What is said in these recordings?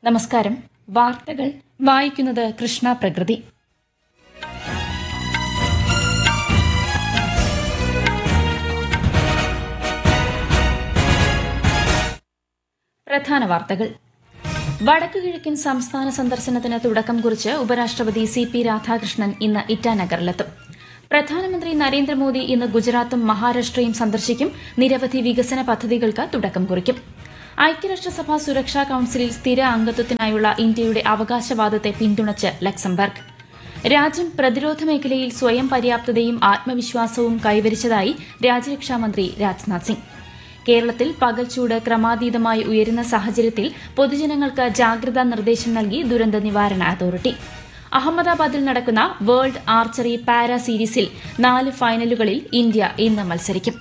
നമസ്കാരം വാർത്തകൾ വായിക്കുന്നത് കൃഷ്ണ പ്രകൃതി പ്രധാന വാർത്തകൾ വടക്കു കിഴക്കൻ സംസ്ഥാന സന്ദർശനത്തിന് തുടക്കം കുറിച്ച് ഉപരാഷ്ട്രപതി സി പി രാധാകൃഷ്ണൻ ഇന്ന് ഇറ്റാനഗറിലെത്തും പ്രധാനമന്ത്രി നരേന്ദ്രമോദി ഇന്ന് ഗുജറാത്തും മഹാരാഷ്ട്രയും സന്ദർശിക്കും നിരവധി വികസന പദ്ധതികൾക്ക് തുടക്കം കുറിക്കും ഐക്യരാഷ്ട്രസഭ സുരക്ഷാ കൌൺസിലിൽ സ്ഥിര അംഗത്വത്തിനായുള്ള ഇന്ത്യയുടെ അവകാശവാദത്തെ പിന്തുണച്ച് ലക്സംബർഗ് രാജ്യം പ്രതിരോധ മേഖലയിൽ സ്വയം പര്യാപ്തതയും ആത്മവിശ്വാസവും കൈവരിച്ചതായി രാജ്യരക്ഷാമന്ത്രി രാജ്നാഥ് സിംഗ് കേരളത്തിൽ പകൽച്ചൂട് ക്രമാതീതമായി ഉയരുന്ന സാഹചര്യത്തിൽ പൊതുജനങ്ങൾക്ക് ജാഗ്രതാ നിർദ്ദേശം നൽകി ദുരന്ത നിവാരണ അതോറിറ്റി അഹമ്മദാബാദിൽ നടക്കുന്ന വേൾഡ് ആർച്ചറി പാരാ സീരീസിൽ നാല് ഫൈനലുകളിൽ ഇന്ത്യ ഇന്ന് മത്സരിക്കും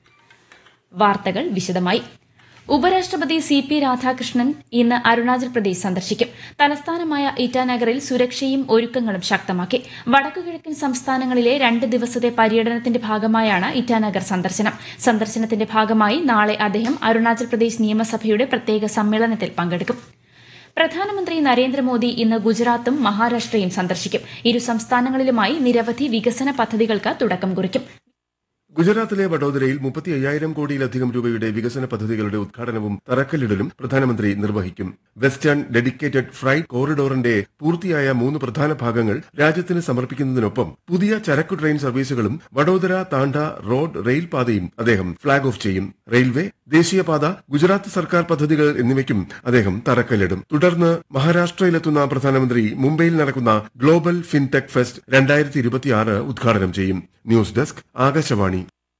വാർത്തകൾ വിശദമായി ഉപരാഷ്ട്രപതി സി പി രാധാകൃഷ്ണൻ ഇന്ന് അരുണാചൽ പ്രദേശ് സന്ദർശിക്കും തലസ്ഥാനമായ ഇറ്റാനഗറിൽ സുരക്ഷയും ഒരുക്കങ്ങളും ശക്തമാക്കി വടക്കുകിഴക്കൻ സംസ്ഥാനങ്ങളിലെ രണ്ട് ദിവസത്തെ പര്യടനത്തിന്റെ ഭാഗമായാണ് ഇറ്റാനഗർ സന്ദർശനം സന്ദർശനത്തിന്റെ ഭാഗമായി നാളെ അദ്ദേഹം അരുണാചൽ പ്രദേശ് നിയമസഭയുടെ പ്രത്യേക സമ്മേളനത്തിൽ പങ്കെടുക്കും പ്രധാനമന്ത്രി നരേന്ദ്രമോദി ഇന്ന് ഗുജറാത്തും മഹാരാഷ്ട്രയും സന്ദർശിക്കും ഇരു സംസ്ഥാനങ്ങളിലുമായി നിരവധി വികസന പദ്ധതികൾക്ക് തുടക്കം കുറിക്കും ഗുജറാത്തിലെ വഡോദരയിൽ മുപ്പത്തി അയ്യായിരം കോടിയിലധികം രൂപയുടെ വികസന പദ്ധതികളുടെ ഉദ്ഘാടനവും തറക്കല്ലിടലും പ്രധാനമന്ത്രി നിർവഹിക്കും വെസ്റ്റേൺ ഡെഡിക്കേറ്റഡ് ഫ്രൈറ്റ് കോറിഡോറിന്റെ പൂർത്തിയായ മൂന്ന് പ്രധാന ഭാഗങ്ങൾ രാജ്യത്തിന് സമർപ്പിക്കുന്നതിനൊപ്പം പുതിയ ചരക്കു ട്രെയിൻ സർവീസുകളും വഡോദര താണ്ട റോഡ് റെയിൽ പാതയും അദ്ദേഹം ഫ്ളാഗ് ഓഫ് ചെയ്യും റെയിൽവേ ദേശീയപാത ഗുജറാത്ത് സർക്കാർ പദ്ധതികൾ എന്നിവയ്ക്കും അദ്ദേഹം തറക്കല്ലിടും തുടർന്ന് മഹാരാഷ്ട്രയിലെത്തുന്ന പ്രധാനമന്ത്രി മുംബൈയിൽ നടക്കുന്ന ഗ്ലോബൽ ഫിൻടെക് ഫെസ്റ്റ് രണ്ടായിരത്തി ഇരുപത്തിയാറ് ഉദ്ഘാടനം ചെയ്യും ന്യൂസ് ഡെസ്ക് ആകാശവാണി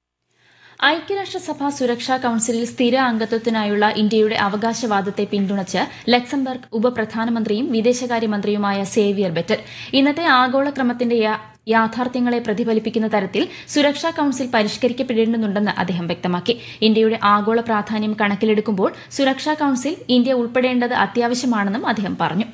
ഐക്യരാഷ്ട്രസഭ സുരക്ഷാ കൌൺസിലിൽ സ്ഥിര അംഗത്വത്തിനായുള്ള ഇന്ത്യയുടെ അവകാശവാദത്തെ പിന്തുണച്ച് ലക്സംബർഗ് ഉപപ്രധാനമന്ത്രിയും വിദേശകാര്യമന്ത്രിയുമായ സേവിയർ ബെറ്റൽ ഇന്നത്തെ ആഗോളക്രമത്തിന്റെ യാ- യാഥാർത്ഥ്യങ്ങളെ പ്രതിഫലിപ്പിക്കുന്ന തരത്തിൽ സുരക്ഷാ കൌൺസിൽ പരിഷ്കരിക്കപ്പെടേണ്ടതുണ്ടെന്ന് അദ്ദേഹം വ്യക്തമാക്കി ഇന്ത്യയുടെ ആഗോള പ്രാധാന്യം കണക്കിലെടുക്കുമ്പോൾ സുരക്ഷാ കൌൺസിൽ ഇന്ത്യ ഉൾപ്പെടേണ്ടത് അത്യാവശ്യമാണെന്നും അദ്ദേഹം പറഞ്ഞു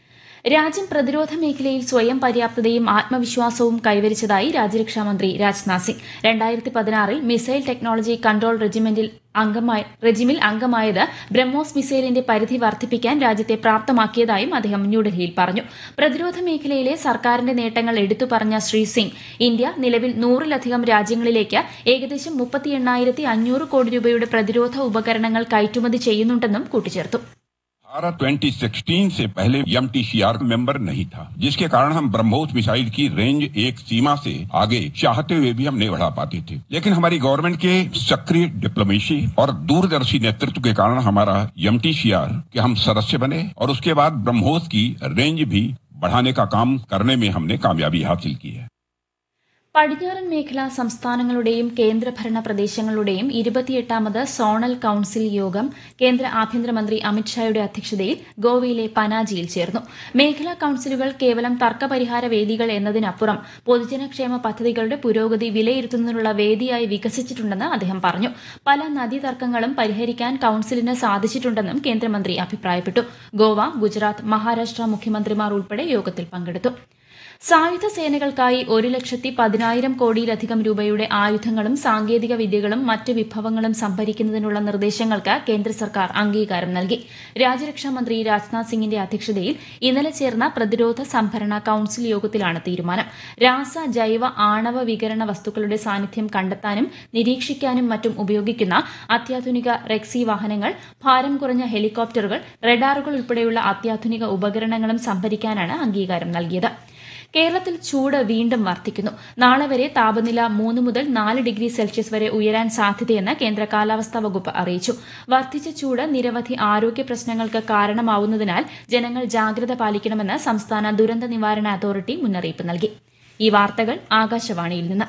രാജ്യം പ്രതിരോധ മേഖലയിൽ സ്വയം പര്യാപ്തതയും ആത്മവിശ്വാസവും കൈവരിച്ചതായി രാജ്യരക്ഷാമന്ത്രി രാജ്നാഥ് സിംഗ് രണ്ടായിരത്തി പതിനാറിൽ മിസൈൽ ടെക്നോളജി കൺട്രോൾ റെജിമെന്റിൽ അംഗമായി റെജിമിൽ അംഗമായത് ബ്രഹ്മോസ് മിസൈലിന്റെ പരിധി വർദ്ധിപ്പിക്കാൻ രാജ്യത്തെ പ്രാപ്തമാക്കിയതായും അദ്ദേഹം ന്യൂഡൽഹിയിൽ പറഞ്ഞു പ്രതിരോധ മേഖലയിലെ സർക്കാരിന്റെ നേട്ടങ്ങൾ എടുത്തു പറഞ്ഞ ശ്രീ സിംഗ് ഇന്ത്യ നിലവിൽ നൂറിലധികം രാജ്യങ്ങളിലേക്ക് ഏകദേശം മുപ്പത്തി എണ്ണായിരത്തി അഞ്ഞൂറ് കോടി രൂപയുടെ പ്രതിരോധ ഉപകരണങ്ങൾ കയറ്റുമതി ചെയ്യുന്നുണ്ടെന്നും കൂട്ടിച്ചേർത്തു भारत 2016 से पहले एमटीसीआर मेंबर नहीं था जिसके कारण हम ब्रह्मोस मिसाइल की रेंज एक सीमा से आगे चाहते हुए भी हम नहीं बढ़ा पाते थे लेकिन हमारी गवर्नमेंट के सक्रिय डिप्लोमेसी और दूरदर्शी नेतृत्व के कारण हमारा एमटीसीआर के हम सदस्य बने और उसके बाद ब्रह्मोस की रेंज भी बढ़ाने का काम करने में हमने कामयाबी हासिल की है പടിഞ്ഞാറൻ മേഖല സംസ്ഥാനങ്ങളുടെയും കേന്ദ്രഭരണ പ്രദേശങ്ങളുടെയും ഇരുപത്തിയെട്ടാമത് സോണൽ കൌൺസിൽ യോഗം കേന്ദ്ര ആഭ്യന്തരമന്ത്രി അമിത്ഷായുടെ അധ്യക്ഷതയിൽ ഗോവയിലെ പനാജിയിൽ ചേർന്നു മേഖലാ കൌൺസിലുകൾ കേവലം തർക്കപരിഹാര വേദികൾ എന്നതിനപ്പുറം പൊതുജനക്ഷേമ പദ്ധതികളുടെ പുരോഗതി വിലയിരുത്തുന്നതിനുള്ള വേദിയായി വികസിച്ചിട്ടുണ്ടെന്ന് അദ്ദേഹം പറഞ്ഞു പല നദീതർക്കങ്ങളും പരിഹരിക്കാൻ കൌൺസിലിന് സാധിച്ചിട്ടുണ്ടെന്നും കേന്ദ്രമന്ത്രി അഭിപ്രായപ്പെട്ടു ഗോവ ഗുജറാത്ത് മഹാരാഷ്ട്ര മുഖ്യമന്ത്രിമാർ ഉൾപ്പെടെ യോഗത്തിൽ പങ്കെടുത്തു സായുധ സേനകൾക്കായി ഒരു ലക്ഷത്തി പതിനായിരം കോടിയിലധികം രൂപയുടെ ആയുധങ്ങളും സാങ്കേതിക വിദ്യകളും മറ്റ് വിഭവങ്ങളും സംഭരിക്കുന്നതിനുള്ള നിർദ്ദേശങ്ങൾക്ക് കേന്ദ്ര സർക്കാർ അംഗീകാരം നൽകി രാജ്യരക്ഷാമന്ത്രി രാജ്നാഥ് സിംഗിന്റെ അധ്യക്ഷതയിൽ ഇന്നലെ ചേർന്ന പ്രതിരോധ സംഭരണ കൌൺസിൽ യോഗത്തിലാണ് തീരുമാനം രാസ ജൈവ ആണവ വികരണ വസ്തുക്കളുടെ സാന്നിധ്യം കണ്ടെത്താനും നിരീക്ഷിക്കാനും മറ്റും ഉപയോഗിക്കുന്ന അത്യാധുനിക റെക്സി വാഹനങ്ങൾ ഭാരം കുറഞ്ഞ ഹെലികോപ്റ്ററുകൾ റഡാറുകൾ ഉൾപ്പെടെയുള്ള അത്യാധുനിക ഉപകരണങ്ങളും സംഭരിക്കാനാണ് അംഗീകാരം നൽകിയത് കേരളത്തിൽ ചൂട് വീണ്ടും വർദ്ധിക്കുന്നു നാളെ വരെ താപനില മൂന്ന് മുതൽ നാല് ഡിഗ്രി സെൽഷ്യസ് വരെ ഉയരാൻ സാധ്യതയെന്ന് കേന്ദ്ര കാലാവസ്ഥാ വകുപ്പ് അറിയിച്ചു വർദ്ധിച്ച ചൂട് നിരവധി ആരോഗ്യ പ്രശ്നങ്ങൾക്ക് കാരണമാവുന്നതിനാൽ ജനങ്ങൾ ജാഗ്രത പാലിക്കണമെന്ന് സംസ്ഥാന ദുരന്ത നിവാരണ അതോറിറ്റി മുന്നറിയിപ്പ് നൽകി ഈ വാർത്തകൾ ആകാശവാണിയിൽ നിന്ന്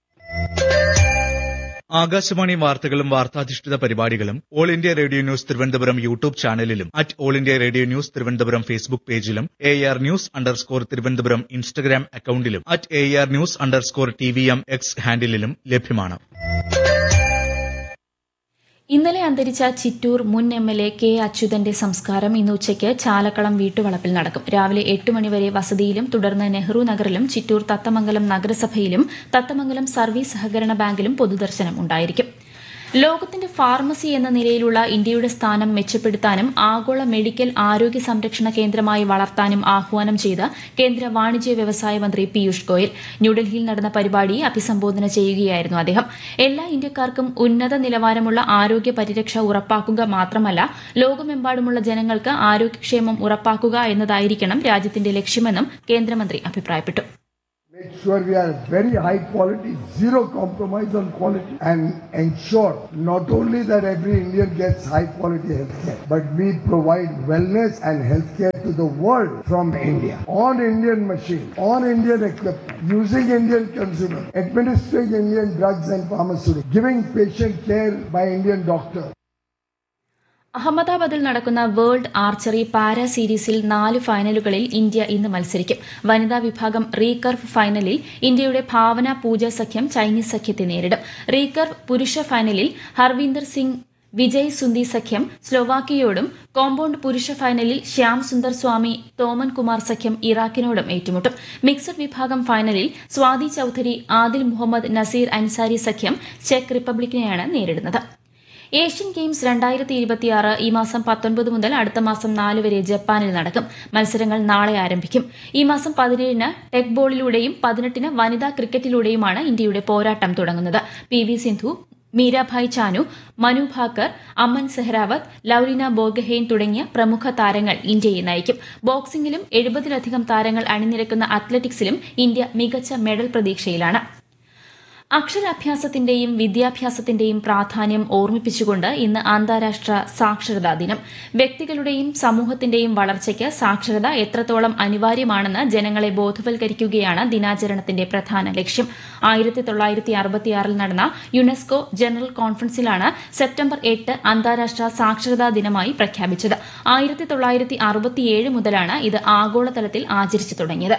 ആകാശവാണി വാർത്തകളും വാർത്താധിഷ്ഠിത പരിപാടികളും all India radio news Thiruvananthapuram YouTube ചാനലിലും at all India radio news Thiruvananthapuram Facebook പേജിലും A R news underscore Thiruvananthapuram Instagram അക്കൌണ്ടിലും at A R news underscore T V M X ഹാൻഡിലും ലഭ്യമാണ് ഇന്നലെ അന്തരിച്ച ചിറ്റൂർ മുൻ എം എൽ എ കെ അച്യുതന്റെ സംസ്കാരം ഇന്ന് ഉച്ചയ്ക്ക് ചാലക്കളം വീട്ടുവളപ്പിൽ നടക്കും രാവിലെ എട്ട് മണിവരെ വസതിയിലും തുടർന്ന് നെഹ്റു നഗറിലും ചിറ്റൂർ തത്തമംഗലം നഗരസഭയിലും തത്തമംഗലം സർവീസ് സഹകരണ ബാങ്കിലും പൊതുദർശനം ഉണ്ടായിരിക്കും ലോകത്തിന്റെ ഫാർമസി എന്ന നിലയിലുള്ള ഇന്ത്യയുടെ സ്ഥാനം മെച്ചപ്പെടുത്താനും ആഗോള മെഡിക്കൽ ആരോഗ്യ സംരക്ഷണ കേന്ദ്രമായി വളർത്താനും ആഹ്വാനം ചെയ്ത് കേന്ദ്ര വാണിജ്യ വ്യവസായ മന്ത്രി പീയൂഷ് ഗോയൽ ന്യൂഡൽഹിയിൽ നടന്ന പരിപാടിയെ അഭിസംബോധന ചെയ്യുകയായിരുന്നു അദ്ദേഹം എല്ലാ ഇന്ത്യക്കാർക്കും ഉന്നത നിലവാരമുള്ള ആരോഗ്യ പരിരക്ഷ ഉറപ്പാക്കുക മാത്രമല്ല ലോകമെമ്പാടുമുള്ള ജനങ്ങൾക്ക് ആരോഗ്യക്ഷേമം ഉറപ്പാക്കുക എന്നതായിരിക്കണം രാജ്യത്തിന്റെ ലക്ഷ്യമെന്നും കേന്ദ്രമന്ത്രി അഭിപ്രായപ്പെട്ടു Make sure we are very high quality, zero compromise on quality, and ensure not only that every Indian gets high quality healthcare, but we provide wellness and healthcare to the world from India. On Indian machine, on Indian equipment, using Indian consumers, administering Indian drugs and pharmaceuticals, giving patient care by Indian doctors. അഹമ്മദാബാദിൽ നടക്കുന്ന world archery para സീരീസിൽ നാല് ഫൈനലുകളിൽ India ഇന്ന് മത്സരിക്കും വനിതാ വിഭാഗം റീകർവ് ഫൈനലിൽ ഇന്ത്യയുടെ ഭാവന പൂജ സഖ്യം ചൈനീസ് സഖ്യത്തെ നേരിടും റീകർവ് പുരുഷ ഫൈനലിൽ ഹർവീന്ദർ സിംഗ് വിജയ് സുന്ദി സഖ്യം സ്ലോവാക്കിയോടും കോമ്പൌണ്ട് പുരുഷ ഫൈനലിൽ ശ്യാം സുന്ദർ സ്വാമി തോമൻ കുമാർ സഖ്യം ഇറാഖിനോടും ഏറ്റുമുട്ടും മിക്സഡ് വിഭാഗം ഫൈനലിൽ സ്വാതി ചൌധരി ആദിൽ മുഹമ്മദ് നസീർ അൻസാരി സഖ്യം ചെക്ക് റിപ്പബ്ലിക്കിനെയാണ് നേരിടുന്നത് ഏഷ്യൻ ഗെയിംസ് രണ്ടായിരത്തി ഇരുപത്തിയാറ് ഈ മാസം പത്തൊൻപത് മുതൽ അടുത്ത മാസം നാല് വരെ ജപ്പാനിൽ നടക്കും മത്സരങ്ങൾ നാളെ ആരംഭിക്കും ഈ മാസം പതിനേഴിന് ടെക് ബോളിലൂടെയും പതിനെട്ടിന് വനിതാ ക്രിക്കറ്റിലൂടെയുമാണ് ഇന്ത്യയുടെ പോരാട്ടം തുടങ്ങുന്നത് പി വി സിന്ധു മീരാഭായ് ചാനു മനു ഭാക്കർ അമൻ സെഹ്റാവത്ത് ലൌലിന ബോർഗഹെയ്ൻ തുടങ്ങിയ പ്രമുഖ താരങ്ങൾ ഇന്ത്യയെ നയിക്കും ബോക്സിംഗിലും എഴുപതിലധികം താരങ്ങൾ അണിനിരക്കുന്ന അത്ലറ്റിക്സിലും ഇന്ത്യ മികച്ച മെഡൽ പ്രതീക്ഷയിലാണ് അക്ഷരാഭ്യാസത്തിന്റെയും വിദ്യാഭ്യാസത്തിന്റെയും പ്രാധാന്യം ഓർമ്മിപ്പിച്ചുകൊണ്ട് ഇന്ന് അന്താരാഷ്ട്ര സാക്ഷരതാ ദിനം വ്യക്തികളുടെയും സമൂഹത്തിന്റെയും വളർച്ചയ്ക്ക് സാക്ഷരത എത്രത്തോളം അനിവാര്യമാണെന്ന് ജനങ്ങളെ ബോധവൽക്കരിക്കുകയാണ് ദിനാചരണത്തിന്റെ പ്രധാന ലക്ഷ്യം ആയിരത്തി തൊള്ളായിരത്തി അറുപത്തിയാറിൽ നടന്ന യുനെസ്കോ ജനറൽ കോൺഫറൻസിലാണ് സെപ്റ്റംബർ എട്ട് അന്താരാഷ്ട്ര സാക്ഷരതാ ദിനമായി പ്രഖ്യാപിച്ചത് ആയിരത്തി തൊള്ളായിരത്തി അറുപത്തിയേഴ് മുതലാണ് ഇത് ആഗോളതലത്തിൽ ആചരിച്ചു തുടങ്ങിയത്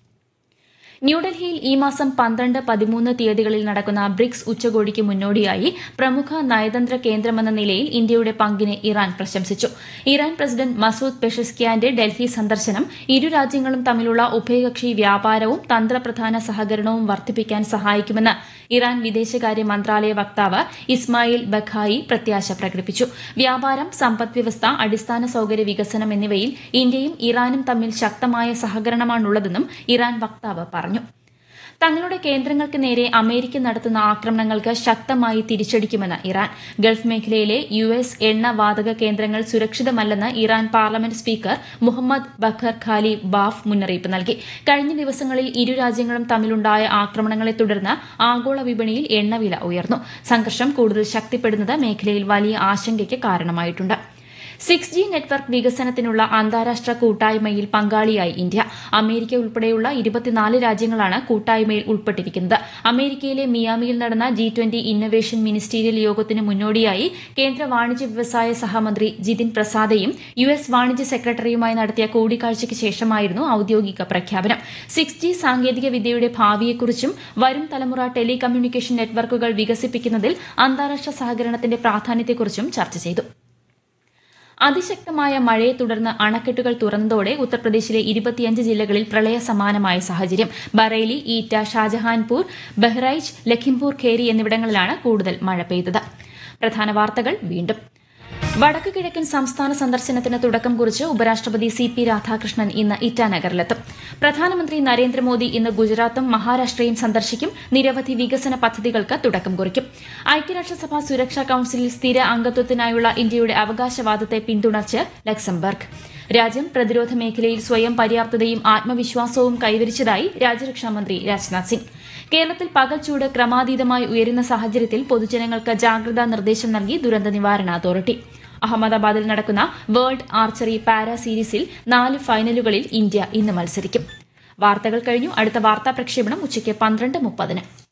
ന്യൂഡൽഹിയിൽ ഈ മാസം പന്ത്രണ്ട് പതിമൂന്ന് തീയതികളിൽ നടക്കുന്ന ബ്രിക്സ് ഉച്ചകോടിക്ക് മുന്നോടിയായി പ്രമുഖ നയതന്ത്ര കേന്ദ്രമെന്ന നിലയിൽ ഇന്ത്യയുടെ പങ്കിനെ ഇറാൻ പ്രശംസിച്ചു ഇറാൻ പ്രസിഡന്റ് മസൂദ് പെഷസ്കിയാന്റെ ഡൽഹി സന്ദർശനം ഇരു രാജ്യങ്ങളും തമ്മിലുള്ള ഉഭയകക്ഷി വ്യാപാരവും തന്ത്രപ്രധാന സഹകരണവും വർദ്ധിപ്പിക്കാൻ സഹായിക്കുമെന്ന് ഇറാൻ വിദേശകാര്യ മന്ത്രാലയ വക്താവ് ഇസ്മായിൽ ബഖായി പ്രത്യാശ പ്രകടിപ്പിച്ചു വ്യാപാരം സമ്പദ്വ്യവസ്ഥ അടിസ്ഥാന സൌകര്യ വികസനം എന്നിവയിൽ ഇന്ത്യയും ഇറാനും തമ്മിൽ ശക്തമായ സഹകരണമാണുള്ളതെന്നും ഇറാൻ വക്താവ് പറഞ്ഞു തങ്ങളുടെ കേന്ദ്രങ്ങൾക്ക് നേരെ അമേരിക്ക നടത്തുന്ന ആക്രമണങ്ങൾക്ക് ശക്തമായി തിരിച്ചടിക്കുമെന്ന് ഇറാൻ ഗൾഫ് മേഖലയിലെ യു എസ് എണ്ണ വാതക കേന്ദ്രങ്ങൾ സുരക്ഷിതമല്ലെന്ന് Iran parliament speaker Mohammad Bagher Ghalibaf മുന്നറിയിപ്പ് നൽകി കഴിഞ്ഞ ദിവസങ്ങളിൽ ഇരു രാജ്യങ്ങളും തമ്മിലുണ്ടായ ആക്രമണങ്ങളെ തുടർന്ന് ആഗോള വിപണിയിൽ എണ്ണവില ഉയർന്നു സംഘർഷം കൂടുതൽ ശക്തിപ്പെടുന്നത് മേഖലയിൽ വലിയ ആശങ്കയ്ക്ക് കാരണമായിട്ടുണ്ട് സിക്സ് ജി നെറ്റ്വർക്ക് വികസനത്തിനുള്ള അന്താരാഷ്ട്ര കൂട്ടായ്മയിൽ പങ്കാളിയായി ഇന്ത്യ അമേരിക്ക ഉൾപ്പെടെയുള്ള ഇരുപത്തിനാല് രാജ്യങ്ങളാണ് കൂട്ടായ്മയിൽ ഉൾപ്പെട്ടിരിക്കുന്നത് അമേരിക്കയിലെ മിയാമിയിൽ നടന്ന ജി ട്വന്റി ഇന്നൊവേഷൻ മിനിസ്റ്റീരിയൽ യോഗത്തിന് മുന്നോടിയായി കേന്ദ്ര വാണിജ്യ വ്യവസായ സഹമന്ത്രി ജിതിൻ പ്രസാദയും യു എസ് വാണിജ്യ സെക്രട്ടറിയുമായി നടത്തിയ കൂടിക്കാഴ്ചയ്ക്ക് ശേഷമായിരുന്നു ഔദ്യോഗിക പ്രഖ്യാപനം സിക്സ് ജി സാങ്കേതിക വിദ്യയുടെ ഭാവിയെക്കുറിച്ചും വരും തലമുറ ടെലികമ്മ്യൂണിക്കേഷൻ നെറ്റ്വർക്കുകൾ വികസിപ്പിക്കുന്നതിൽ അന്താരാഷ്ട്ര സഹകരണത്തിന്റെ പ്രാധാന്യത്തെക്കുറിച്ചും ചർച്ച ചെയ്തു അതിശക്തമായ മഴയെ തുടർന്ന് അണക്കെട്ടുകൾ തുറന്നതോടെ ഉത്തർപ്രദേശിലെ ഇരുപത്തിയഞ്ച് ജില്ലകളിൽ പ്രളയ സമാനമായ സാഹചര്യം ബറേലി ഈറ്റ ഷാജഹാൻപൂർ ബഹ്റൈച്ച് ലഖിംപൂർ ഖേരി എന്നിവിടങ്ങളിലാണ് കൂടുതൽ മഴ പെയ്തത് പ്രധാന വാർത്തകൾ വീണ്ടും വടക്കു കിഴക്കൻ സംസ്ഥാന സന്ദർശനത്തിന് തുടക്കം കുറിച്ച് ഉപരാഷ്ട്രപതി സി പി രാധാകൃഷ്ണൻ ഇന്ന് ഇറ്റാനഗറിലെത്തും പ്രധാനമന്ത്രി നരേന്ദ്രമോദി ഇന്ന് ഗുജറാത്തും മഹാരാഷ്ട്രയും സന്ദർശിക്കും നിരവധി വികസന പദ്ധതികൾക്ക് തുടക്കം കുറിക്കും ഐക്യരാഷ്ട്രസഭ സുരക്ഷാ കൌൺസിലിൽ സ്ഥിര അംഗത്വത്തിനായുള്ള ഇന്ത്യയുടെ അവകാശവാദത്തെ പിന്തുണച്ച് ലക്സംബർഗ് രാജ്യം പ്രതിരോധ മേഖലയിൽ സ്വയം പര്യാപ്തതയും ആത്മവിശ്വാസവും കൈവരിച്ചതായി രാജ്യരക്ഷാമന്ത്രി രാജ്നാഥ് സിംഗ് കേരളത്തിൽ പകൽച്ചൂട് ക്രമാതീതമായി ഉയരുന്ന സാഹചര്യത്തിൽ പൊതുജനങ്ങൾക്ക് ജാഗ്രതാ നിർദ്ദേശം നൽകി ദുരന്ത നിവാരണ അതോറിറ്റി അഹമ്മദാബാദിൽ നടക്കുന്ന വേൾഡ് ആർച്ചറി പാരാ സീരീസിൽ നാല് ഫൈനലുകളിൽ ഇന്ത്യ ഇന്ന് മത്സരിക്കും വാർത്തകൾ കഴിഞ്ഞു അടുത്ത വാർത്താ പ്രക്ഷേപണം ഉച്ചയ്ക്ക് പന്ത്രണ്ട് മുപ്പതിന്